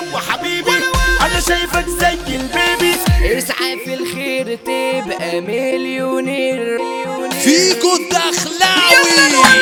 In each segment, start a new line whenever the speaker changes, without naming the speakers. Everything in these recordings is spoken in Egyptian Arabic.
وحبيبي انا شايفك زي البيبي
اسعى في الخير تبقى مليونير
فيكو الدخلاوي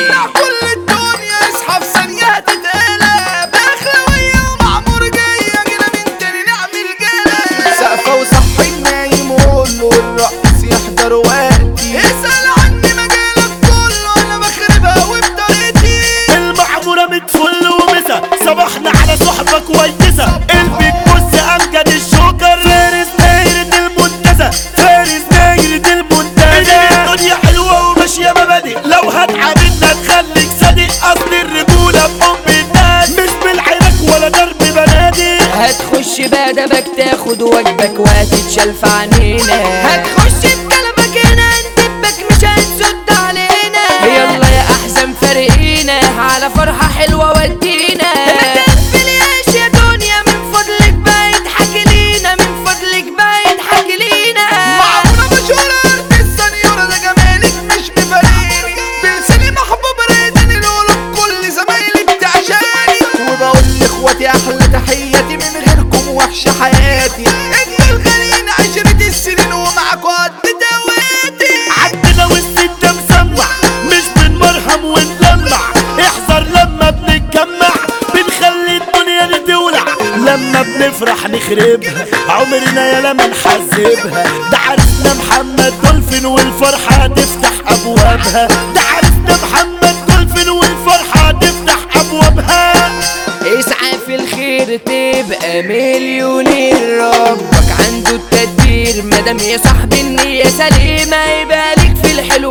كل الدنيا اصحى في ثانية تتقلب اخلاوية ومعمورجية جينا من تاني نعمل جلب سقفة وصحي النايم وقول له الرقص يحضر وقتي اسأل عني مجالك كله انا بخربها وبطريقتي المعمورة متفل ومسا صباحنا على صحبة كويسة قلبي تبص امجد الشوكر فارس دايرة المنتزه فارس دايرة المنتزه الدنيا حلوة وماشية مبادئ لو هتعاملنا تخليك صادق اصل الرجولة بحب الناس مش بالعراك ولا ضرب بنادق
هتخش بدبك تاخد واجبك وهتتشال في عنينا هتخش بكلامك هنا ندبك مش هتسد علينا يلا يا احزان فارقينا على فرحة حلوة ودينا ما تقفلياش يا دنيا من فضلك بقى يضحك لينا من فضلك بقى يضحك لينا
معمولة مشهورة ارض السنيورة ده جمالك مش مفارقني بلساني محبوب ريتني القلوب كل زمايلي بتعشاني وبقول لاخواتي احلى تحياتي من غيركم وحشة حياتي انتوا الغاليين عشرة السنين ومعاكوا قد دواتي عندنا والست ده مسمع مش بنمرهم ونلمع احذر لما بنتجمع بنخلي الدنيا دي تولع لما بنفرح نخربها عمرنا يا لما نحذبها ده عرسنا محمد دولفين والفرحة هتفتح أبوابها ده عرسنا محمد دولفين والفرحة هتفتح أبوابها
اسعى في الخير تبقى مليونير ربك عنده التدبير مادام يا صاحبي النية سليمة يبقى ليك في الحلو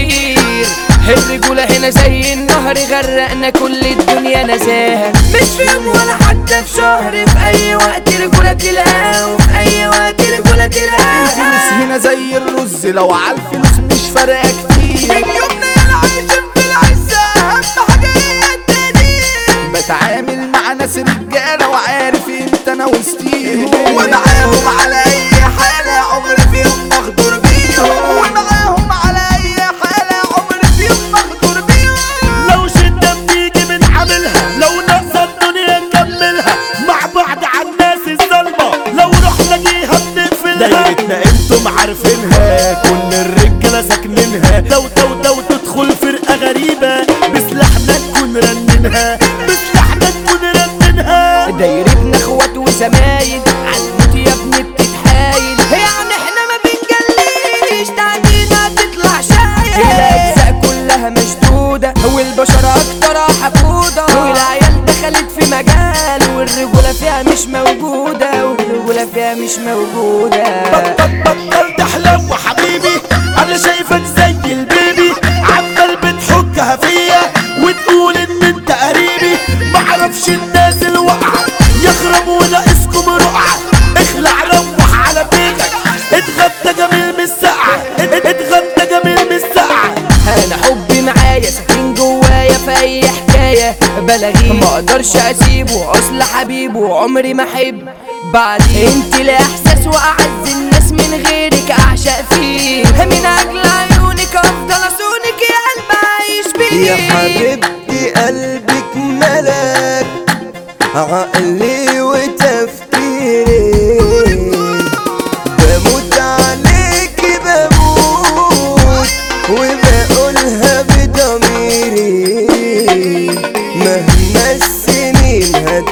مصير الرجولة هنا زي النهر غرقنا كل الدنيا نزاهة مش في يوم ولا حتى في شهر في أي وقت رجولة تلاقيها وفي أي وقت رجولة
الفلوس
تلاقيها
هنا زي الرز لو عالفلوس مش فارقة كتير اليومنا يا العايشين في العزة أهم حاجة هي التقدير بتعامل مع ناس رجالة وعارف امتى أنا وسطيهم ومعاهم على أي حالة عمري فيهم مغدور بيهم ومعاهم على أي حالة عمري فيهم مغدور بيهم لو شدة بتيجي بنعملها لو ناقصة الدنيا نكملها مع بعض على الناس الظلمة لو رحنا جيها بنقفلها دايرتنا انتم عارفينها كل الرجالة ساكنينها لو تو تو تدخل فرقة غريبة بسلاحنا نكون رننها بسلاحنا نكون رننها
دايرتنا اخوات وزمايل عالموت يا ابني بتتحايل يعني احنا ما بنجليش تعدينا تطلع شايل الاجزاء كلها مشدودة والبشر اكتر حقودة والعيال دخلت في مجال والرجولة فيها مش موجودة والرجولة فيها مش موجودة
بطل تحلم وحبيبي انا شايفك زي البيبي عمال بتحكها فيا وتقول ان انت قريبي معرفش الناس الواقعة يخرب وناقصكم رقعة اخلع روح على بيتك اتغطى جميل من السقعة ات- اتغطى جميل من السقعة
انا حبي معايا ساكن جوايا في اي حكايه بلاغيه ما اقدرش اسيبه اصل حبيبه عمري ما احب بعديه انت لا احساس واعز الناس من غيرك اعشق فيه من اجل عيونك افضل اصونك يا قلب اعيش بيه
يا حبيبتي قلبك ملاك عقلي وتفكيري بموت عليك بموت وبقولها بضميري مهما السنين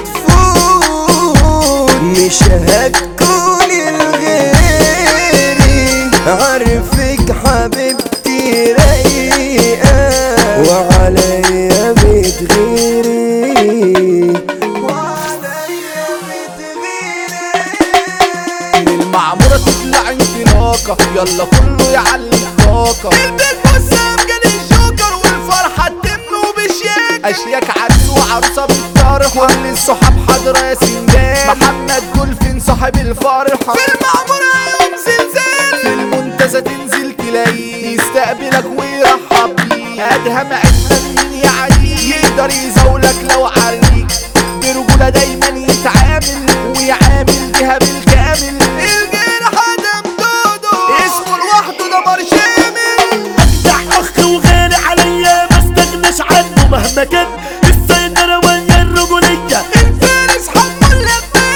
هتفوت مش هتكون الغيري عارفك حبيبتي رايقة وعليا بتغيري وعليا بتغيري
المعمورة تطلع انطلاقة يلا كله يعلي الطاقة البيت بص جالي الجوكر والفرحة تتم وبشياكة أشياك عرس وعروسة بالطرحة كل الصحاب حاضرة يا سندان محمد دولفين صاحب الفرحة في المعمورة يوم زلزال في المنتزه تنزل تلاقيه يستقبلك ويرحب بيك أدهم عدنا مين يعديك يقدر يزولك لو عليك برجولة دايما يتعامل ويعامل بيها بالكامل الجرح دم دودو اسمه لوحده دمر شامل اجدع اخ وغالي عليا ما استغناش عنه مهما كان السيطرة ويا الرجولية الفارس حمو اللبان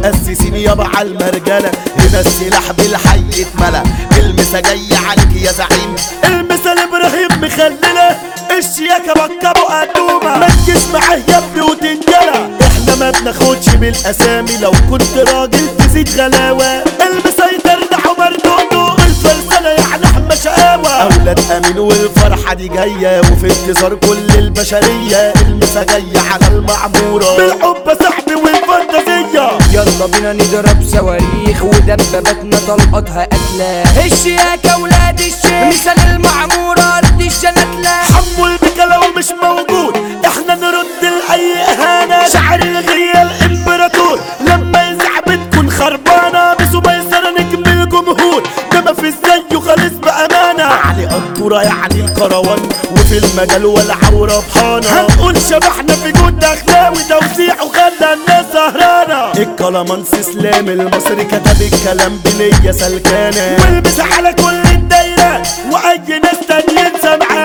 متأسسين يابا على المرجلة هنا السلاح بالحي اتملى المسا جاي عليك يا زعيم المسا لابراهيم مخللة الشياكة بكبوا قدومة ما تجيش معاه يا ابني وتنجلى احنا ما بناخدش بالاسامي لو كنت راجل تزيد غلاوة المسيطر ده عمر دودو الفرسانة يعني احمى شقاوة اولاد امين والفرحة دي جاية وفي انتظار كل البشرية المسا جاية على المعمورة بالحب صاحبي والفانتازية
يلا بينا نضرب صواريخ ودباباتنا طلقتها قتلة الشياكة ولاد الشيخ مثال المعمورة ارض الجنتلة
حمو البكا لو مش موجود احنا نرد لأي اهانة شعر الغية الامبراطور لما يزعب تكون خربانة بسو ميسرة نجم الجمهور ده ما في زيه خالص بأمانة علي قطورة يعني الكروان وفي المجال والعورة بحانة هنقول شبحنا في جود اخلاوي توزيع وخلى الناس سهرانة الكلامانس اسلام المصري كتب الكلام بنية سلكانة والمس على كل الدايرة واي ناس تانيين سمعانة